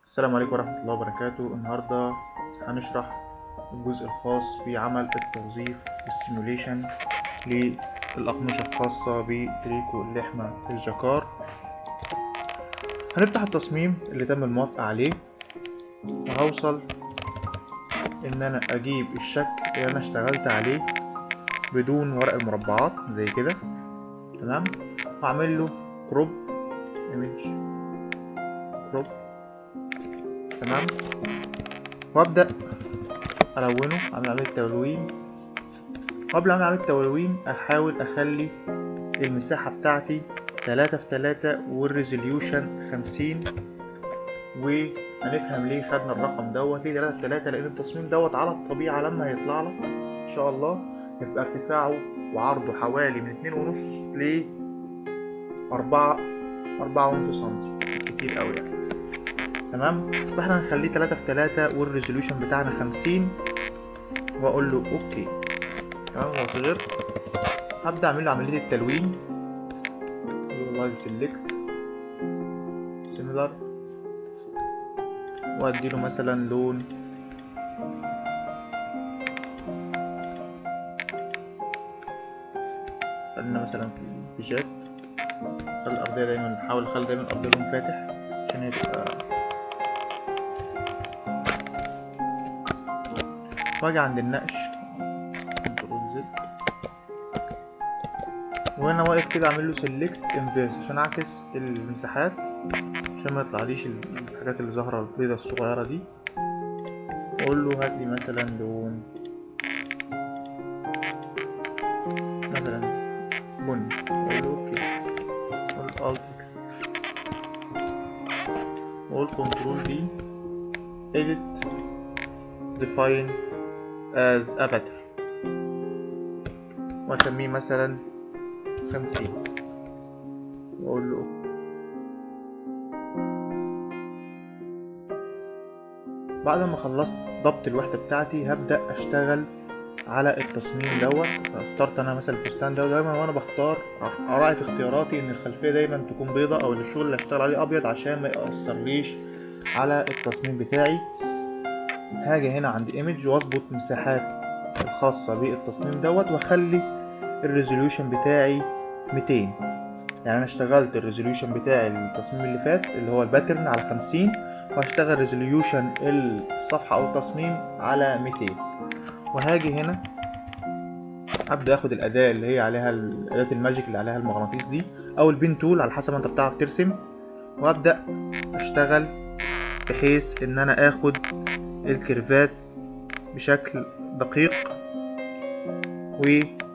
السلام عليكم ورحمة الله وبركاته النهاردة هنشرح الجزء الخاص بعمل التوظيف والسيموليشن للأقمشة الخاصة بتريكو اللحمة الجكار هنفتح التصميم اللي تم الموافقة عليه وهوصل إن أنا أجيب الشكل اللي أنا اشتغلت عليه بدون ورق المربعات زي كده تمام وأعمل له كروب ايمج كروب تمام وابدا الونه اعمل عليه التلوين وقبل ما اعمل التلوين احاول اخلي المساحه بتاعتي تلاتة في تلاتة والريزوليوشن خمسين وهنفهم ليه خدنا الرقم دوت ليه تلاتة في تلاتة لان التصميم دوت على الطبيعة لما هيطلع لك ان شاء الله يبقى ارتفاعه وعرضه حوالي من اتنين ونص ل أربعة أربعة ونص سنتي كتير أوي يعني تمام فاحنا هنخليه تلاتة في تلاتة والريزوليوشن بتاعنا خمسين واقول له اوكي تمام هو صغير هبدأ اعمل له عملية التلوين والله سيلكت سيميلر وادي له مثلا لون خلينا مثلا في البيجات الأرضية دايما بحاول أخلي دايما الأرضية لون فاتح عشان يبقى واجي عند النقش كنترول زد وانا واقف كده اعمل له سيلكت انفيرس عشان اعكس المساحات عشان ما يطلعليش الحاجات اللي ظاهره البيضه الصغيره دي واقول له هات لي مثلا لون مثلا بني اقول له اوكي اقول الت اكس واقول كنترول دي edit define as a pattern واسميه مثلا خمسين واقول له بعد ما خلصت ضبط الوحدة بتاعتي هبدأ اشتغل على التصميم دوت اخترت انا مثلا الفستان دوت دايما وانا بختار اراعي في اختياراتي ان الخلفية دايما تكون بيضة او ان الشغل اللي هشتغل عليه ابيض عشان ما يأثرليش على التصميم بتاعي هاجي هنا عند ايمج واظبط مساحات الخاصة بالتصميم دوت واخلي الريزوليوشن بتاعي 200 يعني انا اشتغلت الريزوليوشن بتاعي التصميم اللي فات اللي هو الباترن على 50 وهشتغل ريزوليوشن الصفحة او التصميم على 200 وهاجي هنا ابدا اخد الاداة اللي هي عليها اداة الماجيك اللي عليها المغناطيس دي او البين تول على حسب ما انت بتعرف ترسم وابدا اشتغل بحيث ان انا اخد الكيرفات بشكل دقيق و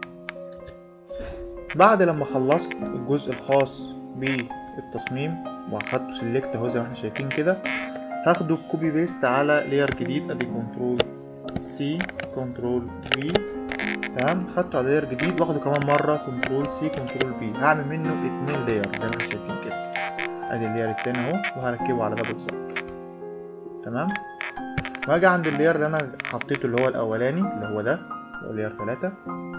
بعد لما خلصت الجزء الخاص بالتصميم واخدته سيلكت اهو زي ما احنا شايفين كده هاخده كوبي بيست على لير جديد ادي كنترول سي كنترول في تمام خدته على لير جديد واخده كمان مره كنترول سي كنترول في هعمل منه اتنين لير زي ما احنا شايفين كده ادي اللير التاني اهو وهركبه على ده بالظبط تمام وهاجي عند اللير اللي انا حطيته اللي هو الاولاني اللي هو ده اللي هو لير تلاتة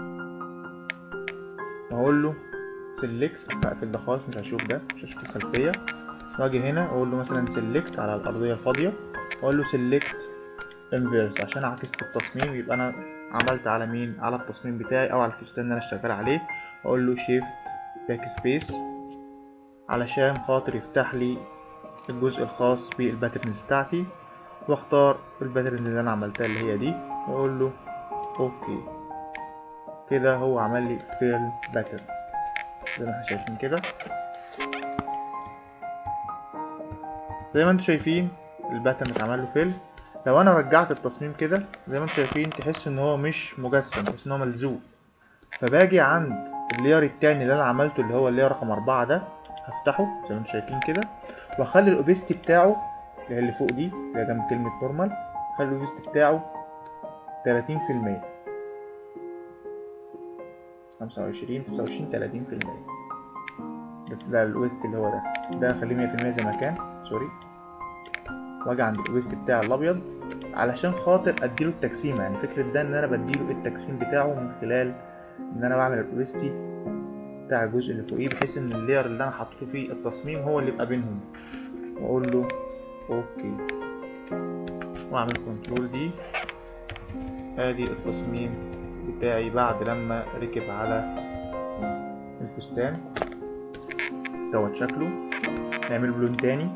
واقول له سيلكت هقفل ده خالص مش هشوف ده مش هشوف الخلفيه واجي هنا اقول له مثلا سيلكت على الارضيه الفاضيه واقول له سيلكت انفيرس عشان عكست التصميم يبقى انا عملت على مين على التصميم بتاعي او على الفستان اللي انا شغال عليه واقول له شيفت باك سبيس علشان خاطر يفتح لي الجزء الخاص بالباترنز بتاعتي واختار الباترنز اللي انا عملتها اللي هي دي واقول له اوكي كده هو عمل لي فيل باترن زي ما احنا شايفين كده زي ما انتم شايفين الباترن اتعمل له فيل لو انا رجعت التصميم كده زي ما انتم شايفين تحس ان هو مش مجسم تحس ان هو ملزوق فباجي عند اللير التاني اللي انا عملته اللي هو اللير رقم أربعة ده هفتحه زي ما انتم شايفين كده واخلي الاوبستي بتاعه اللي هي اللي فوق دي اللي هي جنب كلمة نورمال اخلي الاوبستي بتاعه تلاتين في المية خمسة وعشرين تسعة وعشرين تلاتين في المية ده الويست اللي هو ده ده اخليه مية في المية زي ما كان سوري واجي عند الويست بتاع الابيض علشان خاطر اديله التجسيمة يعني فكرة ده ان انا بديله التجسيم بتاعه من خلال ان انا بعمل الويستي بتاع الجزء اللي فوقيه بحيث ان اللير اللي انا حطيته فيه التصميم هو اللي يبقى بينهم واقول له اوكي واعمل كنترول دي ادي التصميم بتاعي بعد لما ركب على الفستان دوت شكله نعمل بلون تاني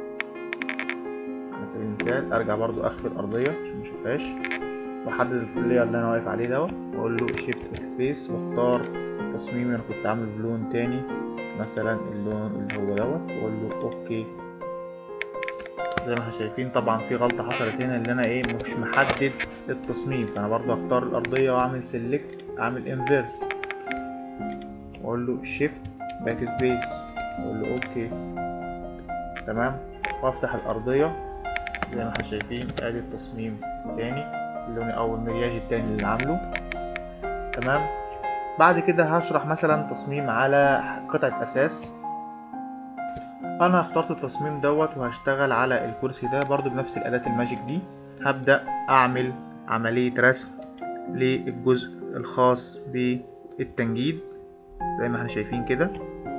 على سبيل المثال ارجع برضو اخفي الارضيه عشان مشوفهاش واحدد اللاير اللي انا واقف عليه دوت واقول له شيفت باك سبيس واختار التصميم اللي انا كنت عامله بلون تاني مثلا اللون اللي هو دوت واقول له اوكي زي ما احنا شايفين طبعا في غلطه حصلت هنا اللي انا ايه مش محدد التصميم فانا برضو اختار الارضيه واعمل سيلكت اعمل انفيرس واقول له شيفت باك سبيس واقول له اوكي تمام وافتح الارضيه زي ما احنا شايفين ادي التصميم التاني اللون او المرياج التاني اللي عامله تمام بعد كده هشرح مثلا تصميم على قطعة اساس انا اخترت التصميم دوت وهشتغل على الكرسي ده برضو بنفس الاداة الماجيك دي هبدأ اعمل عملية رسم للجزء الخاص بالتنجيد زي ما احنا شايفين كده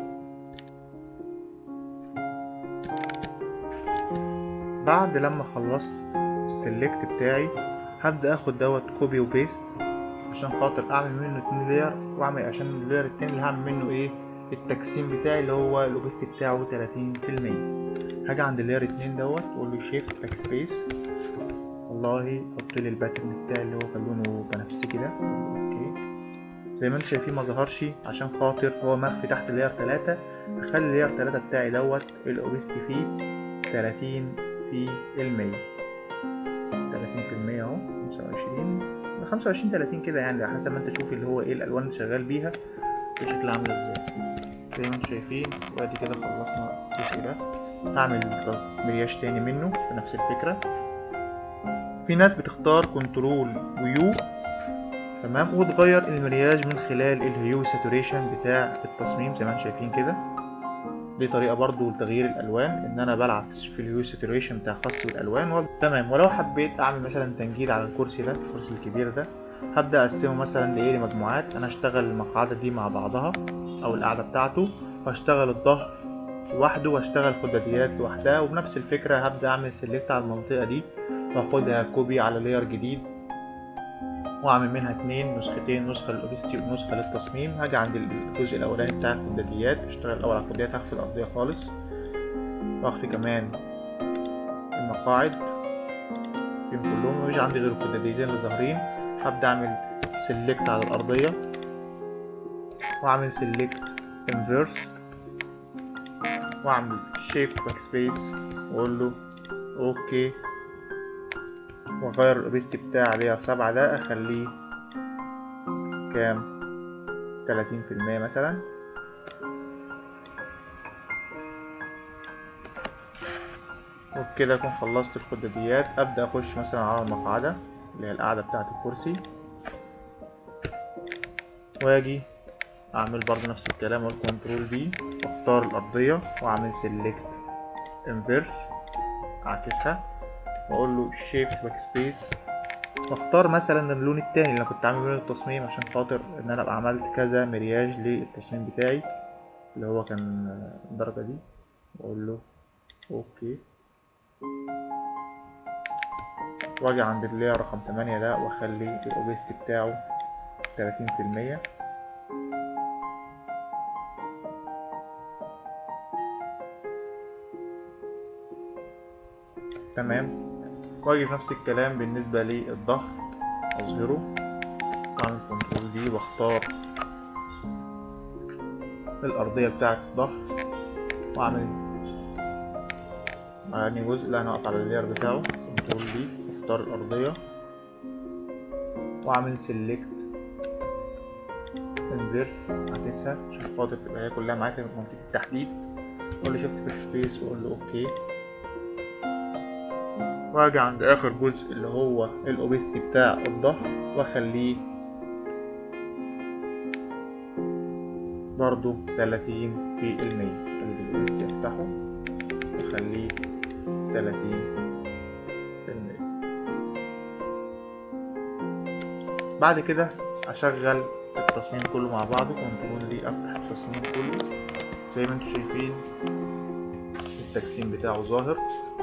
بعد لما خلصت السلكت بتاعي هبدأ اخد دوت كوبي وبيست عشان خاطر اعمل منه اتنين لاير واعمل عشان اللاير التاني اللي هعمل منه ايه التجسيم بتاعي اللي هو الاوبست بتاعه تلاتين في المية هاجي عند اللاير اتنين دوت واقول له شيفت باك سبيس والله حط لي الباترن بتاعي اللي هو كان لونه بنفسجي ده اوكي زي ما انتم شايفين ما ظهرش عشان خاطر هو مخفي تحت اللاير تلاتة اخلي اللاير تلاتة بتاعي دوت الاوبست فيه تلاتين في المية تلاتين في المية اهو خمسة وعشرين خمسة وعشرين تلاتين كده يعني على حسب ما انت تشوف اللي هو ايه الالوان اللي شغال بيها شكلها عاملة ازاي زي ما انتم شايفين وادي كده خلصنا الجزء ده هعمل مرياج تاني منه بنفس الفكرة في ناس بتختار كنترول ويو تمام وتغير المرياج من خلال الهيو ساتوريشن بتاع التصميم زي ما انتم شايفين كده دي طريقه برضو لتغيير الالوان ان انا بلعب في الهيو ساتوريشن بتاع خاص بالالوان و... تمام ولو حبيت اعمل مثلا تنجيد على الكرسي ده الكرسي الكبير ده هبدا اقسمه مثلا لايه لمجموعات انا اشتغل المقعده دي مع بعضها او القعده بتاعته واشتغل الظهر لوحده واشتغل خداديات لوحدها وبنفس الفكره هبدا اعمل سيلكت على المنطقه دي واخدها كوبي على لاير جديد واعمل منها اتنين نسختين نسخه للاوبستي ونسخه للتصميم هاجي عند الجزء الاولاني بتاع الخداديات اشتغل الاول على الخداديات هخفي الارضيه خالص واخفي كمان المقاعد فيهم كلهم مفيش عندي غير الخداديتين اللي ظاهرين هبدا اعمل سيلكت على الارضيه واعمل سيلكت انفيرس واعمل شيفت باك سبيس واقول له اوكي واغير الاوبستي بتاع لير سبعة ده اخليه كام تلاتين في المية مثلا وبكده اكون خلصت الخداديات ابدا اخش مثلا على المقعدة اللي هي القعدة بتاعة الكرسي واجي اعمل برضو نفس الكلام اقول كنترول بي واختار الارضية واعمل سيلكت انفيرس اعكسها واقول له شيفت باك سبيس واختار مثلا اللون التاني اللي انا كنت عامل منه التصميم عشان خاطر ان انا ابقى عملت كذا مرياج للتصميم بتاعي اللي هو كان الدرجة دي واقول له اوكي واجي عند اللي رقم تمانية ده واخلي الاوبست بتاعه تلاتين في المية تمام واجي في نفس الكلام بالنسبة للظهر اظهره اعمل كنترول دي واختار الارضية بتاعة الظهر واعمل يعني جزء اللي انا واقف على اللاير بتاعه كنترول دي واختار الارضية واعمل سيلكت انفيرس اعكسها عشان خاطر تبقى هي كلها معايا في منطقة التحديد اقول له شيفت باك سبيس واقول له اوكي واجي عند اخر جزء اللي هو الاوبستي بتاع الظهر واخليه برضو تلاتين في المية خلي الاوبستي افتحه واخليه تلاتين في المية بعد كده اشغل التصميم كله مع بعضه كنترول دي افتح التصميم كله زي ما انتم شايفين التجسيم بتاعه ظاهر